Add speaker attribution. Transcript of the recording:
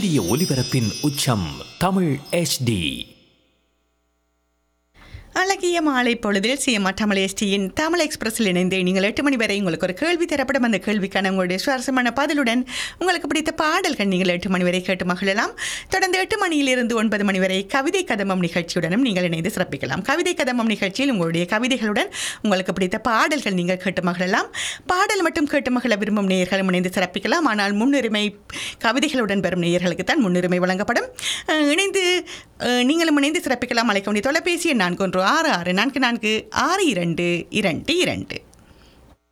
Speaker 1: சூரிய ஒளிபரப்பின் உச்சம் தமிழ் HD
Speaker 2: அழகிய மாலை பொழுதில் சிஎம்ஆர் தமிழ் எஸ்டியின் தமிழ் எக்ஸ்பிரஸில் இணைந்து நீங்கள் எட்டு மணி வரை உங்களுக்கு ஒரு கேள்வி தரப்படும் அந்த கேள்விக்கான உங்களுடைய சுவாரஸ்யமான பதிலுடன் உங்களுக்கு பிடித்த பாடல்கள் நீங்கள் எட்டு மணி வரை கேட்டு மகிழலாம் தொடர்ந்து எட்டு மணியிலிருந்து ஒன்பது மணி வரை கவிதை கதமம் நிகழ்ச்சியுடனும் நீங்கள் இணைந்து சிறப்பிக்கலாம் கவிதை கதமம் நிகழ்ச்சியில் உங்களுடைய கவிதைகளுடன் உங்களுக்கு பிடித்த பாடல்கள் நீங்கள் கேட்டு மகிழலாம் பாடல் மட்டும் கேட்டு மகிழ விரும்பும் நேயர்களும் இணைந்து சிறப்பிக்கலாம் ஆனால் முன்னுரிமை கவிதைகளுடன் பெறும் நேயர்களுக்கு தான் முன்னுரிமை வழங்கப்படும் அஹ், இணைந்து அஹ், நீங்களும் இணைந்து சிறப்பிக்கலாம் அழைக்க வேண்டிய தொலைபேசி எண் நான்கு ஒன்று ஆறு ஆறு நான்கு நான்கு ஆறு இரண்டு இரண்டு இரண்டு